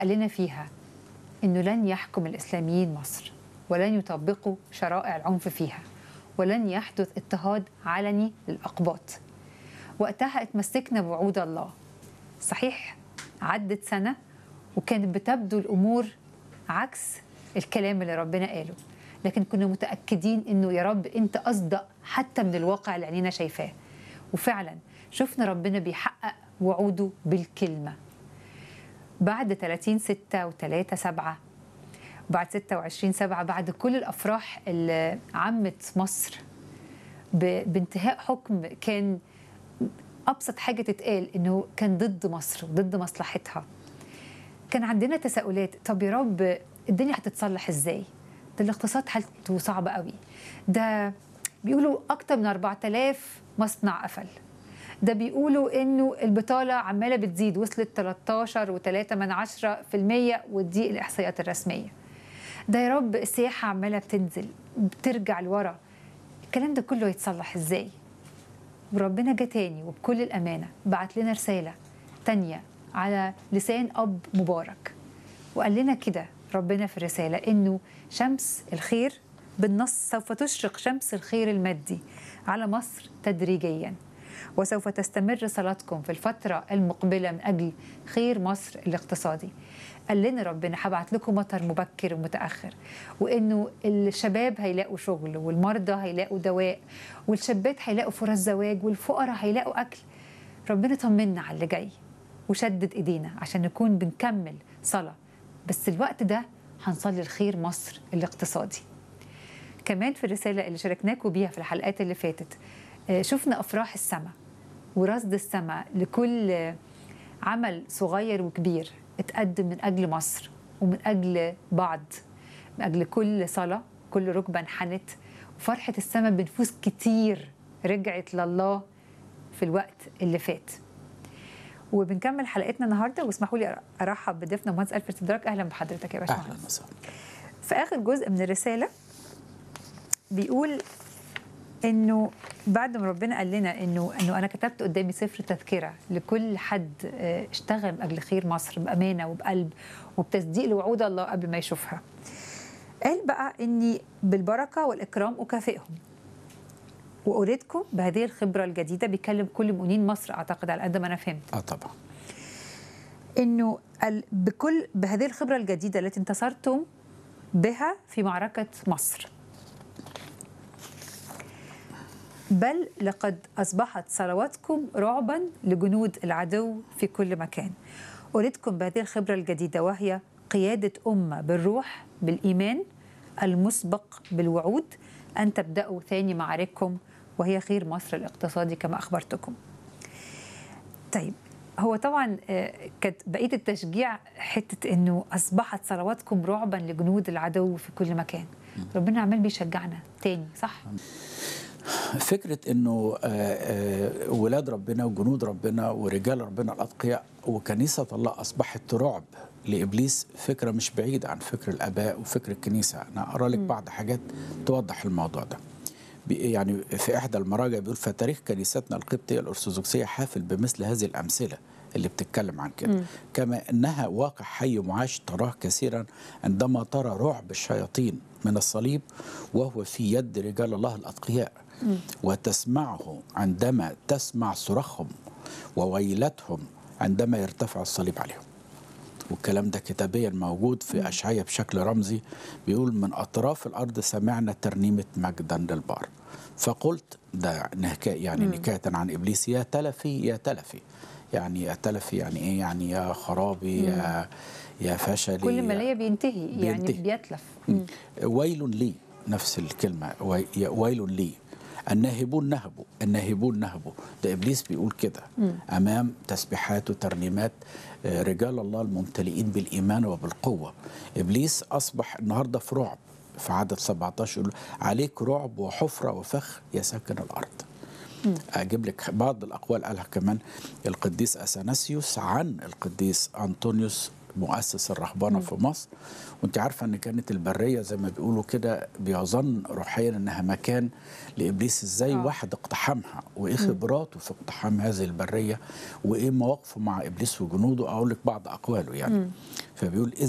قال لنا فيها انه لن يحكم الاسلاميين مصر ولن يطبقوا شرائع العنف فيها ولن يحدث اضطهاد علني للاقباط وقتها اتمسكنا بوعود الله صحيح عدت سنه وكانت بتبدو الامور عكس الكلام اللي ربنا قاله لكن كنا متاكدين انه يا رب انت اصدق حتى من الواقع اللي عينينا شايفاه وفعلا شفنا ربنا بيحقق وعوده بالكلمه بعد 30 6 و3 7 بعد 26 7 بعد كل الافراح اللي عمت مصر ب- بانتهاء حكم كان ابسط حاجه تتقال انه كان ضد مصر وضد مصلحتها كان عندنا تساؤلات طب يا رب الدنيا هتتصلح ازاي ده الاقتصاد حالته صعبه قوي ده بيقولوا اكتر من 4000 مصنع قفل ده بيقولوا انه البطاله عماله بتزيد وصلت 13 و3 من 10 في المية ودي الاحصائيات الرسميه ده يا رب السياحه عماله بتنزل بترجع لورا الكلام ده كله يتصلح ازاي وربنا جه تاني وبكل الامانه بعت لنا رساله تانية على لسان اب مبارك وقال لنا كده ربنا في الرساله انه شمس الخير بالنص سوف تشرق شمس الخير المادي على مصر تدريجيا وسوف تستمر صلاتكم في الفترة المقبلة من أجل خير مصر الاقتصادي قال لنا ربنا هبعت لكم مطر مبكر ومتأخر وإنه الشباب هيلاقوا شغل والمرضى هيلاقوا دواء والشابات هيلاقوا فرص زواج والفقراء هيلاقوا أكل ربنا طمنا على اللي جاي وشدد إيدينا عشان نكون بنكمل صلاة بس الوقت ده هنصلي الخير مصر الاقتصادي كمان في الرسالة اللي شاركناكم بيها في الحلقات اللي فاتت آه، شفنا أفراح السماء ورصد السماء لكل آه، عمل صغير وكبير اتقدم من أجل مصر ومن أجل بعض من أجل كل صلاة كل ركبة انحنت وفرحة السماء بنفوس كتير رجعت لله في الوقت اللي فات وبنكمل حلقتنا النهارده واسمحوا لي ارحب بضيفنا مهندس الفرد سدراك اهلا بحضرتك يا باشمهندس اهلا وسهلا في اخر جزء من الرساله بيقول انه بعد ما ربنا قال لنا انه انه انا كتبت قدامي سفر تذكره لكل حد آه، اشتغل من اجل خير مصر بامانه وبقلب وبتصديق لوعود الله قبل ما يشوفها. قال بقى اني بالبركه والاكرام اكافئهم. واريدكم بهذه الخبره الجديده بيكلم كل مؤمنين مصر اعتقد على قد ما انا فهمت. اه طبعا انه ال- بكل بهذه الخبره الجديده التي انتصرتم بها في معركه مصر بل لقد اصبحت صلواتكم رعبا لجنود العدو في كل مكان اريدكم بهذه الخبره الجديده وهي قياده امه بالروح بالايمان المسبق بالوعود ان تبداوا ثاني معارككم وهي خير مصر الاقتصادي كما اخبرتكم طيب هو طبعا آه، كانت بقيه التشجيع حته انه اصبحت صلواتكم رعبا لجنود العدو في كل مكان ربنا عمال بيشجعنا تاني صح فكره انه آه، آه، ولاد ربنا وجنود ربنا ورجال ربنا الاتقياء وكنيسه الله اصبحت رعب لابليس فكره مش بعيده عن فكر الاباء وفكر الكنيسه انا اقرا لك بعض حاجات توضح الموضوع ده بي- يعني في احدى المراجع بيقول فتاريخ كنيستنا القبطيه الارثوذكسيه حافل بمثل هذه الامثله اللي بتتكلم عن كده كما انها واقع حي معاش تراه كثيرا عندما ترى رعب الشياطين من الصليب وهو في يد رجال الله الاتقياء وتسمعه عندما تسمع صراخهم وويلتهم عندما يرتفع الصليب عليهم والكلام ده كتابيا موجود في أشعية بشكل رمزي بيقول من أطراف الأرض سمعنا ترنيمة مجدا للبار فقلت ده نكاية يعني نكاية عن إبليس يا تلفي يا تلفي يعني يا تلفي يعني إيه يعني يا خرابي يا يا فشلي كل ما ليا بينتهي يعني بينتهي. بيتلف مم. ويل لي نفس الكلمة وي- يا- ويل لي الناهبون نهبوا الناهبون نهبوا ده إبليس بيقول كده أمام تسبيحات وترنيمات آه، رجال الله الممتلئين بالإيمان وبالقوة إبليس أصبح النهاردة في رعب في عدد 17 يقول عليك رعب وحفرة وفخ يا ساكن الأرض أجيب لك بعض الأقوال قالها كمان القديس أثناسيوس عن القديس أنطونيوس مؤسس الرهبنه في مصر وانت عارفه ان كانت البريه زي ما بيقولوا كده بيظن روحيا انها مكان لابليس ازاي آه. واحد اقتحمها وايه خبراته في اقتحام هذه البريه وايه مواقفه مع ابليس وجنوده اقول لك بعض اقواله يعني فبيقول